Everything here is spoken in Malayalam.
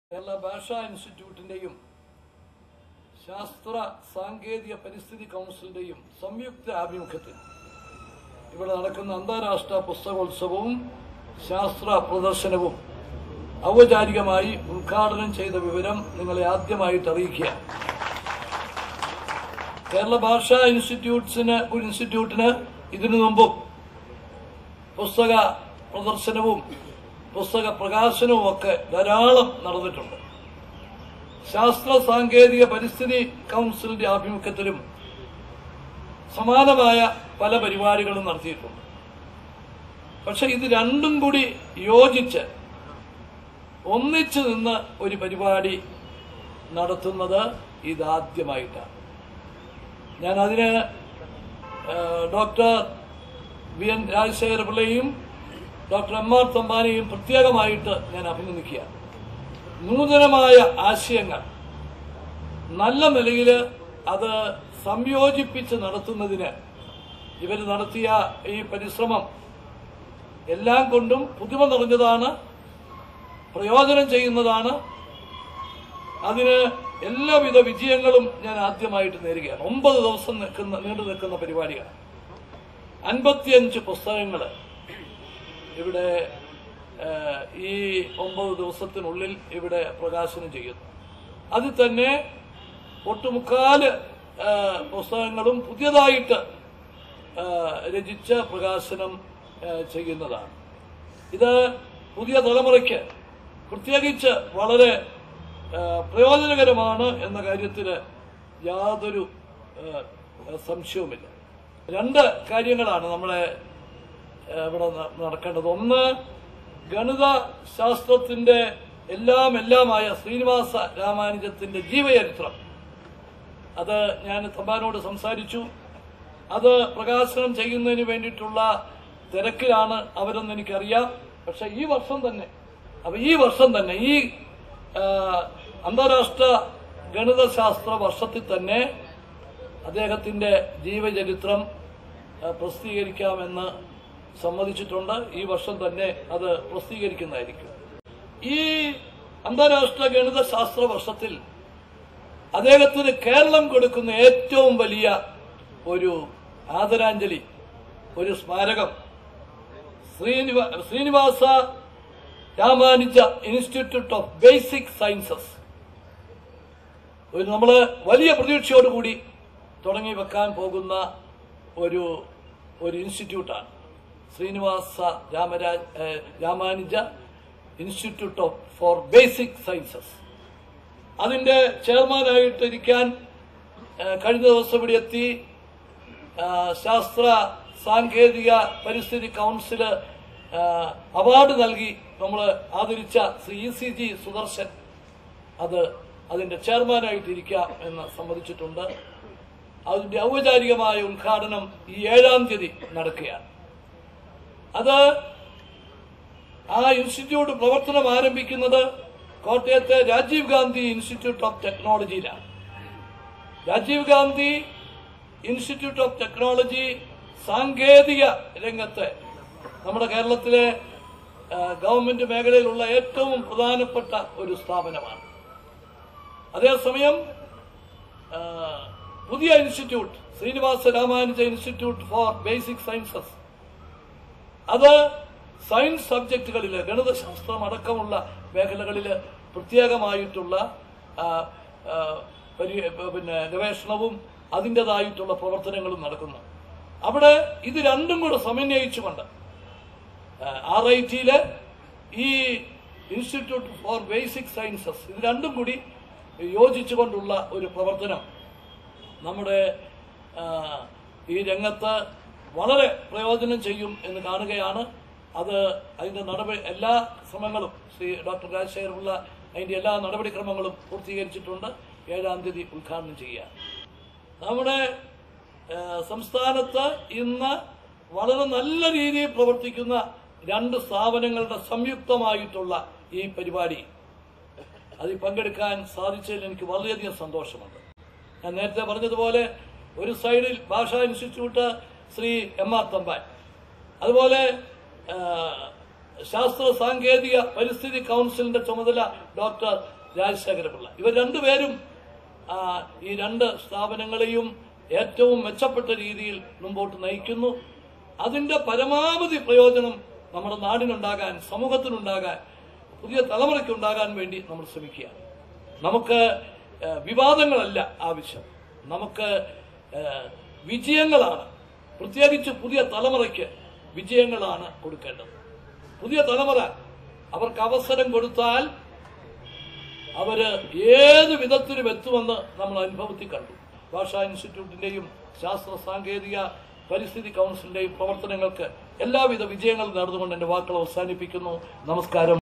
കേരള ഭാഷാ ഇൻസ്റ്റിറ്റ്യൂട്ടിന്റെയും ശാസ്ത്ര സാങ്കേതിക പരിസ്ഥിതി കൗൺസിലിന്റെയും സംയുക്ത ആഭിമുഖ്യത്തിൽ ഇവിടെ നടക്കുന്ന അന്താരാഷ്ട്ര പുസ്തകോത്സവവും ശാസ്ത്ര പ്രദർശനവും ഔപചാരികമായി ഉദ്ഘാടനം ചെയ്ത വിവരം നിങ്ങളെ ആദ്യമായിട്ട് അറിയിക്കുക കേരള ഭാഷാ ഇൻസ്റ്റിറ്റ്യൂട്ട്സിന് ഒരു ഇൻസ്റ്റിറ്റ്യൂട്ടിന് ഇതിനു മുമ്പും പുസ്തക പ്രദർശനവും പുസ്തക പ്രകാശനവും ഒക്കെ ധാരാളം നടന്നിട്ടുണ്ട് ശാസ്ത്ര സാങ്കേതിക പരിസ്ഥിതി കൗൺസിലിന്റെ ആഭിമുഖ്യത്തിലും സമാനമായ പല പരിപാടികളും നടത്തിയിട്ടുണ്ട് പക്ഷെ ഇത് രണ്ടും കൂടി യോജിച്ച് ഒന്നിച്ചു നിന്ന് ഒരു പരിപാടി നടത്തുന്നത് ഇതാദ്യമായിട്ടാണ് ഞാൻ അതിന് ഏഹ്, ഡോക്ടർ വി എൻ രാജശേഖര പിള്ളയും ഡോക്ടർ എം ആർ തമ്പാനെയും പ്രത്യേകമായിട്ട് ഞാൻ അഭിനന്ദിക്കുകയാണ് നൂതനമായ ആശയങ്ങൾ നല്ല നിലയിൽ അത് സംയോജിപ്പിച്ച് നടത്തുന്നതിന് ഇവർ നടത്തിയ ഈ പരിശ്രമം എല്ലാം കൊണ്ടും പുതുമ നിറഞ്ഞതാണ് പ്രയോജനം ചെയ്യുന്നതാണ് അതിന് എല്ലാവിധ വിജയങ്ങളും ഞാൻ ആദ്യമായിട്ട് നേരുകയാണ് ഒമ്പത് ദിവസം നിൽക്കുന്ന നീണ്ടു നിൽക്കുന്ന പരിപാടിയാണ് അൻപത്തിയഞ്ച് പുസ്തകങ്ങൾ ഇവിടെ ഏഹ്, ഈ ഒമ്പത് ദിവസത്തിനുള്ളിൽ ഇവിടെ പ്രകാശനം ചെയ്യുന്നു അതിൽ തന്നെ ഒട്ടുമുക്കാല് ഏഹ്, പുസ്തകങ്ങളും പുതിയതായിട്ട് ഏഹ്, രചിച്ച പ്രകാശനം ഏഹ്, ചെയ്യുന്നതാണ് ഇത് പുതിയ തലമുറയ്ക്ക് പ്രത്യേകിച്ച് വളരെ ഏഹ്, പ്രയോജനകരമാണ് എന്ന കാര്യത്തിൽ യാതൊരു ഏഹ്, സംശയവുമില്ല രണ്ട് കാര്യങ്ങളാണ് നമ്മളെ ഏഹ്, ഇവിടെ ന- നടക്കേണ്ടത് ഒന്ന് ഗണിത ശാസ്ത്രത്തിന്റെ എല്ലാം എല്ലാമായ ശ്രീനിവാസ രാമാനുജത്തിന്റെ ജീവചരിത്രം അത് ഞാൻ തമ്പാനോട് സംസാരിച്ചു അത് പ്രകാശനം ചെയ്യുന്നതിന് വേണ്ടിയിട്ടുള്ള തിരക്കിലാണ് അവരെന്ന് എനിക്കറിയാം പക്ഷെ ഈ വർഷം തന്നെ അപ്പൊ ഈ വർഷം തന്നെ ഈ ആ, അന്താരാഷ്ട്ര ഗണിതശാസ്ത്ര വർഷത്തിൽ തന്നെ അദ്ദേഹത്തിന്റെ ജീവചരിത്രം ആ, പ്രസിദ്ധീകരിക്കാമെന്ന് സമ്മതിച്ചിട്ടുണ്ട് ഈ വർഷം തന്നെ അത് പ്രസിദ്ധീകരിക്കുന്നതായിരിക്കും ഈ അന്താരാഷ്ട്ര ഗണിതശാസ്ത്ര വർഷത്തിൽ അദ്ദേഹത്തിന് കേരളം കൊടുക്കുന്ന ഏറ്റവും വലിയ ഒരു ആദരാഞ്ജലി ഒരു സ്മാരകം ശ്രീനിവാ Srinivasa Ramanuja institute of basic sciences ഒരു നമ്മൾ വലിയ പ്രതീക്ഷയോടുകൂടി തുടങ്ങി വെക്കാൻ പോകുന്ന ഒരു ഒരു ഇൻസ്റ്റിറ്റ്യൂട്ടാണ് ശ്രീനിവാസ രാമരാജ് ഏഹ്, Ramanuja institute of for basic sciences അതിന്റെ ചെയർമാനായിട്ട് ഇരിക്കാൻ ഏഹ്, കഴിഞ്ഞ ദിവസം ഇവിടെ എത്തി ഏഹ്, ശാസ്ത്ര സാങ്കേതിക പരിസ്ഥിതി കൗൺസില് ഏഹ്, അവാർഡ് നൽകി നമ്മൾ ആദരിച്ച Shri E C G Sudarshan അത് അതിന്റെ ചെയർമാനായിട്ട് ഇരിക്കാം എന്ന് സമ്മതിച്ചിട്ടുണ്ട് അതിന്റെ ഔപചാരികമായ ഉദ്ഘാടനം ഈ ഏഴാം തീയതി നടക്കുകയാണ് അത് ആ ഇൻസ്റ്റിറ്റ്യൂട്ട് പ്രവർത്തനം ആരംഭിക്കുന്നത് കോട്ടയത്തെ രാജീവ് ഗാന്ധി ഇൻസ്റ്റിറ്റ്യൂട്ട് ഓഫ് ടെക്നോളജിയിലാണ് Rajiv Gandhi institute of technology സാങ്കേതിക രംഗത്ത് നമ്മുടെ കേരളത്തിലെ ആ, ഗവൺമെന്റ് മേഖലയിലുള്ള ഏറ്റവും പ്രധാനപ്പെട്ട ഒരു സ്ഥാപനമാണ് അതേസമയം ആ, പുതിയ institute Srinivasa Ramanuja institute for basic sciences അത് സയൻസ് സബ്ജക്റ്റുകളിൽ ഗണിതശാസ്ത്രം അടക്കമുള്ള മേഖലകളിൽ പ്രത്യേകമായിട്ടുള്ള ആ, ആ, പരി- പിന്നെ ഗവേഷണവും അതിൻ്റെതായിട്ടുള്ള പ്രവർത്തനങ്ങളും നടക്കുന്നു അവിടെ ഇത് രണ്ടും കൂടെ സമന്വയിച്ചുകൊണ്ട് ആർ ഐ ടിയിലെ ഈ ഇൻസ്റ്റിറ്റ്യൂട്ട് ഫോർ ബേസിക് സയൻസസ് ഇത് രണ്ടും കൂടി യോജിച്ചുകൊണ്ടുള്ള ഒരു പ്രവർത്തനം നമ്മുടെ ആ, ഈ രംഗത്ത് വളരെ പ്രയോജനം ചെയ്യും എന്ന് കാണുകയാണ് അത് അതിന്റെ നടപടി എല്ലാ ശ്രമങ്ങളും ശ്രീ ഡോക്ടർ രാജശേഖരമുള്ള അതിന്റെ എല്ലാ നടപടിക്രമങ്ങളും പൂർത്തീകരിച്ചിട്ടുണ്ട് ഏഴാം തീയതി ഉദ്ഘാടനം ചെയ്യുക നമ്മുടെ ആ, സംസ്ഥാനത്ത് ഇന്ന് വളരെ നല്ല രീതിയിൽ പ്രവർത്തിക്കുന്ന രണ്ട് സ്ഥാപനങ്ങളുടെ സംയുക്തമായിട്ടുള്ള ഈ പരിപാടി അതിൽ പങ്കെടുക്കാൻ സാധിച്ചതിൽ എനിക്ക് വളരെയധികം സന്തോഷമുണ്ട് ഞാൻ നേരത്തെ പറഞ്ഞതുപോലെ ഒരു സൈഡിൽ ഭാഷാ institute Shri M R Thampan അതുപോലെ ആ, ശാസ്ത്ര സാങ്കേതിക പരിസ്ഥിതി കൗൺസിലിന്റെ ചുമതല ഡോക്ടർ രാജശേഖരപിള്ള ഇവർ രണ്ടുപേരും ആ, ഈ രണ്ട് സ്ഥാപനങ്ങളെയും ഏറ്റവും മെച്ചപ്പെട്ട രീതിയിൽ മുമ്പോട്ട് നയിക്കുന്നു അതിന്റെ പരമാവധി പ്രയോജനം നമ്മുടെ നാടിനുണ്ടാകാൻ സമൂഹത്തിനുണ്ടാകാൻ പുതിയ തലമുറയ്ക്കുണ്ടാകാൻ വേണ്ടി നമ്മൾ ശ്രമിക്കുക നമുക്ക് ഏഹ്, വിവാദങ്ങളല്ല ആവശ്യം നമുക്ക് ഏഹ്, വിജയങ്ങളാണ് പ്രത്യേകിച്ച് പുതിയ തലമുറയ്ക്ക് വിജയങ്ങളാണ് കൊടുക്കേണ്ടത് പുതിയ തലമുറ അവർക്ക് അവസരം കൊടുത്താൽ അവര് ഏത് വിധത്തിലും എത്തുമെന്ന് നമ്മൾ അനുഭവത്തിൽ കണ്ടു ഭാഷാ ഇൻസ്റ്റിറ്റ്യൂട്ടിന്റെയും ശാസ്ത്ര സാങ്കേതിക പരിസ്ഥിതി കൗൺസിലിന്റെയും പ്രവർത്തനങ്ങൾക്ക് എല്ലാവിധ വിജയങ്ങളും നേർന്നുകൊണ്ട് എന്റെ വാക്കുകൾ അവസാനിപ്പിക്കുന്നു നമസ്കാരം